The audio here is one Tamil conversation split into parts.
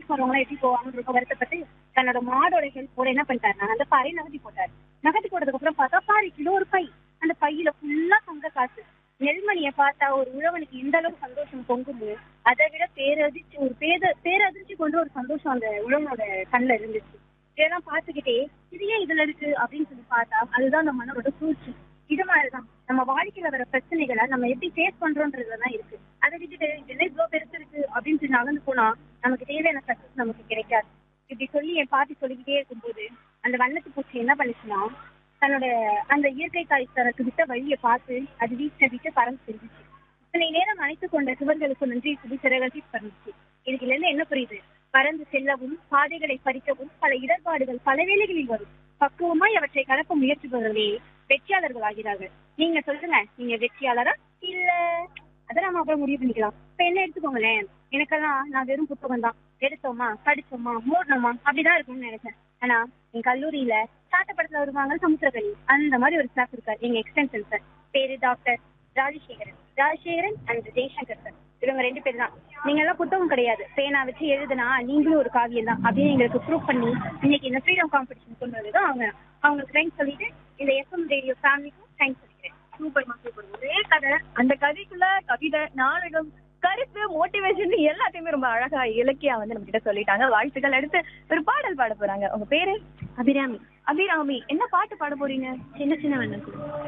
வரவங்க எப்படி போவாங்கன்னு ரொம்ப வருத்தப்பட்டு தன்னோட மாடோட ஹெல்ப்போட என்ன பண்ணிட்டாரு அந்த பாறையை நகர்த்தி போட்டாரு நகர்த்தி போட்டதுக்கு அப்புறம் பார்த்தா பாறை கிலோ ஒரு பை அந்த பையில ஃபுல்லா தங்க காசு நெல்மணியை பார்த்தா ஒரு உழவனுக்கு எந்த அளவுக்கு சந்தோஷம் பொங்குது அதை விட பேரதிர்ச்சி ஒரு பேத பேரதிர்ச்சி கொண்டு ஒரு சந்தோஷம் அந்த உழவனோட கண்ணுல இருந்துச்சு இதெல்லாம் பார்த்துக்கிட்டே இது ஏன் இதுல இருக்கு அப்படின்னு சொல்லி பார்த்தா அதுதான் அந்த மனோட சூழ்ச்சி இது மாதிரிதான் நம்ம வாழ்க்கையில வர பிரச்சனைகளை நம்ம எப்படி ஃபேஸ் பண்றோன்றதுலதான் இருக்கு அதை விட்டுட்டு இதெல்லாம் இவ்வளவு பெருசு இருக்கு அப்படின்னு சொல்லி நகர்ந்து போனா நமக்கு தேவையான சக்சஸ் நமக்கு கிடைக்காது இப்படி சொல்லி என் பாட்டி சொல்லிக்கிட்டே இருக்கும்போது அந்த வண்ணத்து பூச்சி என்ன பண்ணுச்சுன்னா தன்னோட அந்த இயற்கை தாய் தனக்கு விட்ட வழியை பார்த்து அது வீட்டை விட்டு பறந்து செஞ்சுச்சு இத்தனை நேரம் அணைத்து கொண்ட சுவர்களுக்கு நன்றி சொல்லி சிறகி பறந்துச்சு இதுல இருந்து என்ன புரியுது பறந்து செல்லவும் பாதைகளை பறிக்கவும் பல இடர்பாடுகள் பல வேளைகளில் வரும் பக்குவமாய் அவற்றை கலப்ப முயற்சிப்பவர்களே வெற்றியாளர்கள் ஆகிறார்கள் நீங்க சொல்லுங்க நீங்க வெற்றியாளரா இல்ல அதை நம்ம அப்புறம் முடிவு பண்ணிக்கலாம் இப்ப என்ன எடுத்துக்கோங்களேன் எனக்கெல்லாம் நான் வெறும் புத்தகம் தான் எடுத்தோமா படிச்சோமா மூடணுமா அப்படிதான் இருக்கும்னு நினைச்சேன் ஆனா என் கல்லூரியில சாட்ட படத்துல வருவாங்க சமுத்திரக்கணி அந்த மாதிரி ஒரு ஸ்டாஃப் இருக்காரு எங்க எக்ஸ்டென்ஷன் சார் பேரு doctor Rajasekaran Rajasekaran and Jaishankar sir இவங்க ரெண்டு பேர் தான் நீங்க எல்லாம் புத்தகம் கிடையாது பேனா வச்சு எழுதுனா நீங்களும் ஒரு காவியம் தான் அப்படின்னு எங்களுக்கு ப்ரூவ் பண்ணி இன்னைக்கு இந்த ஃப்ரீடம் காம்படிஷன் கொண்டு வந்ததும் அவங்க அவங்களுக்கு தேங்க்ஸ் சொல்லிட்டு இந்த எஸ்எம் ரேடியோ ஃபேமிலிக்கும் தேங்க்ஸ் சொல்லிக்கிறேன் சூப்பர் சூப்பர் ஒரே கதை அந்த கதைக்குள்ள கவிதை நாடகம் கருத்து மோட்டிவேஷன் எல்லாத்தையுமே ரொம்ப அழகா இலக்கியா வந்து நம்ம கிட்ட சொல்லிட்டாங்க வாழ்த்துக்கள் அடுத்து ஒரு பாடல் பாட போறாங்க உங்க பேரு அபிராமி அபிராமி என்ன பாட்டு பாட போறீங்க சின்ன சின்ன வண்ணம்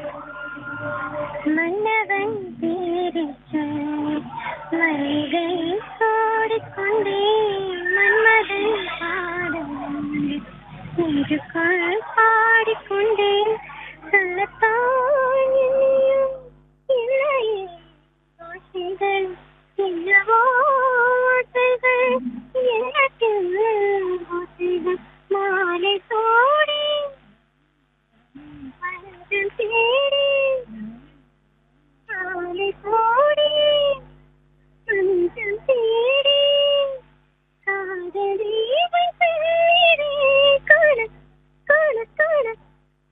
மன்னவன் பேரை சொல்லி மல்லிகை சோடிக்கொண்டே மன்மதன் பாடம் நெஞ்சுக்குள் பாடிக்கொண்டே சொல்லத்தான்